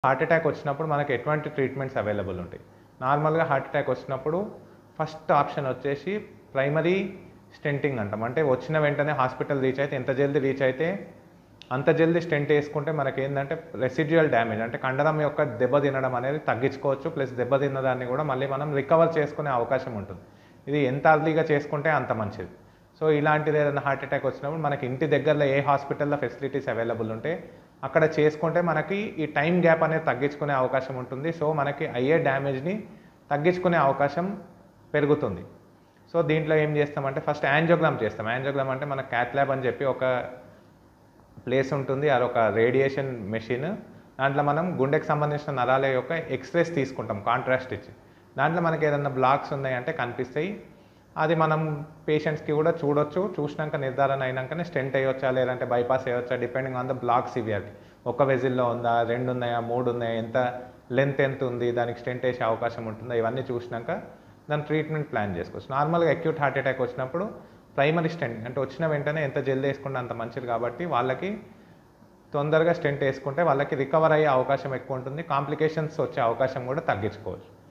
heart attack వచ్చినప్పుడు మనకి ఎటువంటి ట్రీట్మెంట్స్ అవైలబుల్ ఉంటాయి నార్మల్గా హార్ట్ అటాక్ వచ్చినప్పుడు ఫస్ట్ ఆప్షన్ వచ్చేసి ప్రైమరీ స్టెంటింగ్ అంటాం అంటే వచ్చిన వెంటనే హాస్పిటల్ రీచ్ అయితే ఎంత జల్దీ రీచ్ అయితే అంత జల్దీ స్టెంట్ వేసుకుంటే మనకి ఏంటంటే రెసిడ్యువల్ డ్యామేజ్ అంటే కండరం యొక్క దెబ్బ తినడం అనేది తగ్గించుకోవచ్చు ప్లస్ దెబ్బ తిన్న దాన్ని కూడా మళ్ళీ మనం రికవర్ చేసుకునే అవకాశం ఉంటుంది ఇది ఎంత అర్లీగా చేసుకుంటే అంత మంచిది సో ఇలాంటిది ఏదైనా హార్ట్ అటాక్ వచ్చినప్పుడు మనకి ఇంటి దగ్గరలో ఏ హాస్పిటల్లో ఫెసిలిటీస్ అవైలబుల్ ఉంటే అక్కడ చేసుకుంటే మనకి ఈ టైం గ్యాప్ అనేది తగ్గించుకునే అవకాశం ఉంటుంది సో మనకి అయ్యే డ్యామేజ్ని తగ్గించుకునే అవకాశం పెరుగుతుంది సో దీంట్లో ఏం చేస్తామంటే ఫస్ట్ యాంజియోగ్రామ్ చేస్తాం యాంజియోగ్రామ్ అంటే మన క్యాత్ ల్యాబ్ అని చెప్పి ఒక ప్లేస్ ఉంటుంది అది ఒక రేడియేషన్ మెషిన్ దాంట్లో మనం గుండెకి సంబంధించిన నరాల యొక్క ఎక్స్రేస్ తీసుకుంటాం కాంట్రాస్ట్ ఇచ్చి దాంట్లో మనకి ఏదైనా బ్లాక్స్ ఉన్నాయంటే కనిపిస్తాయి అది మనం పేషెంట్స్కి కూడా చూడొచ్చు చూసినాక నిర్ధారణ అయినాకనే స్టెంట్ వేయొచ్చా లేదంటే బైపాస్ వేయొచ్చా depending on the block severity ఒక వెజిల్లో ఉందా రెండు ఉన్నాయా మూడు ఉన్నాయా ఎంత లెంత్ ఎంత ఉంది దానికి స్టెంట్ వేసే అవకాశం ఉంటుందా ఇవన్నీ చూసినాక దాని ట్రీట్మెంట్ ప్లాన్ చేసుకోవచ్చు నార్మల్గా అక్యూట్ హార్ట్ అటాక్ వచ్చినప్పుడు ప్రైమరీ స్టెంట్ అంటే వచ్చిన వెంటనే ఎంత జల్దీ వేసుకుంటే అంత మంచిది కాబట్టి వాళ్ళకి తొందరగా స్టెంట్ వేసుకుంటే వాళ్ళకి రికవర్ అయ్యే అవకాశం ఎక్కువ ఉంటుంది కాంప్లికేషన్స్ వచ్చే అవకాశం కూడా తగ్గించుకోవచ్చు